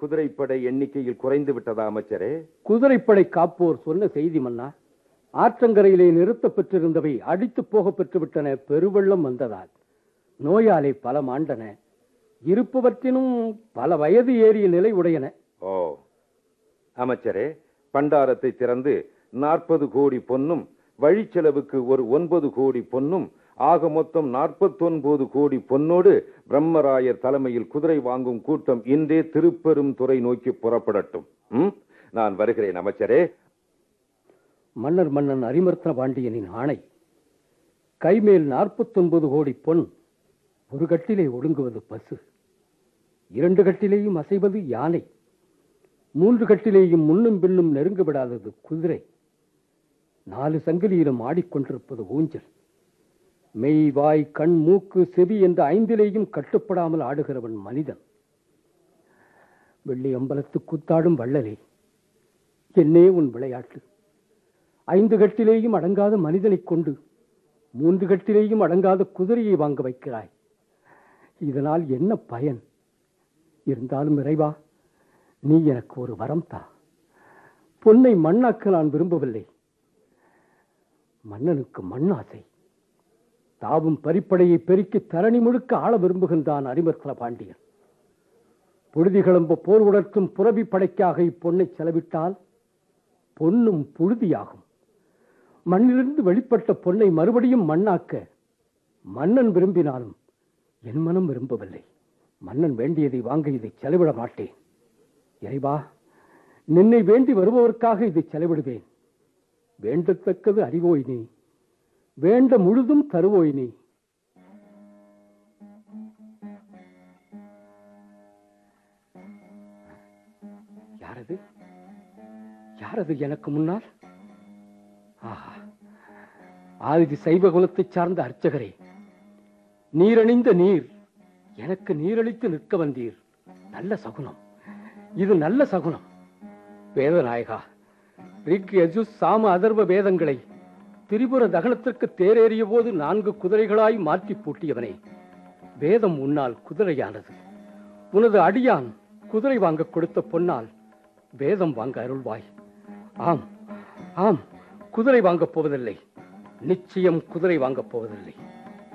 குதிரைப்படை எண்ணிக்கையில் குறைந்து விட்டதா அமைச்சரே குதிரைப்படை காப்போர் சொன்ன செய்தி மன்னா ஆற்றங்கரையிலே நிறுத்தப் பெற்றிருந்தவை அடித்து போக பெற்றுவிட்டன பெருவெள்ளம் வந்ததால் நோயாலே பல மாண்டன இருப்பவற்றினும் பல வயது ஏறிய நிலை உடையன ஓ அமைச்சரே பண்டாரத்தை திறந்து நாற்பது கோடி பொன்னும் வழிச்செலவுக்கு ஒரு ஒன்பது கோடி பொன்னும் ஆக மொத்தம் நாற்பத்தொன்பது கோடி பொன்னோடு பிரம்மராயர் தலைமையில் குதிரை வாங்கும் கூட்டம் இன்றே திருப்பெரும் துறை நோக்கி புறப்படட்டும் ம்? நான் வருகிறேன் அமைச்சரே மன்னர் மன்னன் அரிமர்த்தன பாண்டியனின் ஆணை கைமேல் நாற்பத்தொன்பது கோடி பொன் ஒரு கட்டிலே ஒடுங்குவது பசு இரண்டு கட்டிலேயும் அசைவது யானை மூன்று கட்டிலேயும் முன்னும் பின்னும் நெருங்க விடாதது குதிரை நாலு சங்கிலியிலும் ஆடிக்கொண்டிருப்பது ஊஞ்சல் மெய் வாய் கண் மூக்கு செவி என்ற ஐந்திலேயும் கட்டுப்படாமல் ஆடுகிறவன் மனிதன் வெள்ளி அம்பலத்து கூத்தாடும் வள்ளலே என்னே உன் விளையாட்டு ஐந்து கட்டிலேயும் அடங்காத மனிதனைக் கொண்டு மூன்று கட்டிலேயும் அடங்காத குதிரையை வாங்க வைக்கிறாய் இதனால் என்ன பயன் இருந்தாலும் இறைவா நீ எனக்கு ஒரு வரம் தா பொன்னை மண்ணாக்க நான் விரும்பவில்லை மன்னனுக்கு மண்ணாசை தாவும் பரிப்படையை பெருக்கி தரணி முழுக்க ஆள விரும்புகின்றான் அரிமர்த்தன பாண்டியன் புழுதி கிளம்ப போர் உணர்த்தும் புரவி படைக்காக இப்பொன்னை செலவிட்டால் பொன்னும் புழுதியாகும் மண்ணிலிருந்து வெளிப்பட்ட பொன்னை மறுபடியும் மண்ணாக்க மன்னன் விரும்பினாலும் என் மனம் விரும்பவில்லை மன்னன் வேண்டியதை வாங்க இதை செலவிட மாட்டேன் இறைவா நின்னை வேண்டி வருபவர்க்காக இதை செலவிடுவேன் வேண்டத்தக்கது அறிவோய் நீ வேண்ட முழுதும் தருவோய் நீ யாரது யாரது எனக்கு முன்னால் ஆஹா ஆதி சைவ குலத்தைச் சார்ந்த அர்ச்சகரே நீரணிந்த நீர் எனக்கு நீரளித்து நிற்க வந்தீர் நல்ல சகுனம் இது நல்ல சகுனம் வேதநாயகா ரிக் யஜு சாம அதர்வ வேதங்களை திரிபுர தகனத்திற்கு தேரேறிய போது நான்கு குதிரைகளாய் மாற்றி பூட்டியவனே வேதம் உன்னால் குதிரையானது உனது அடியான் குதிரை வாங்க கொடுத்த பொன்னால் வேதம் வாங்க அருள்வாய் ஆம் ஆம் குதிரை வாங்கப் போவதில்லை நிச்சயம் குதிரை வாங்கப் போவதில்லை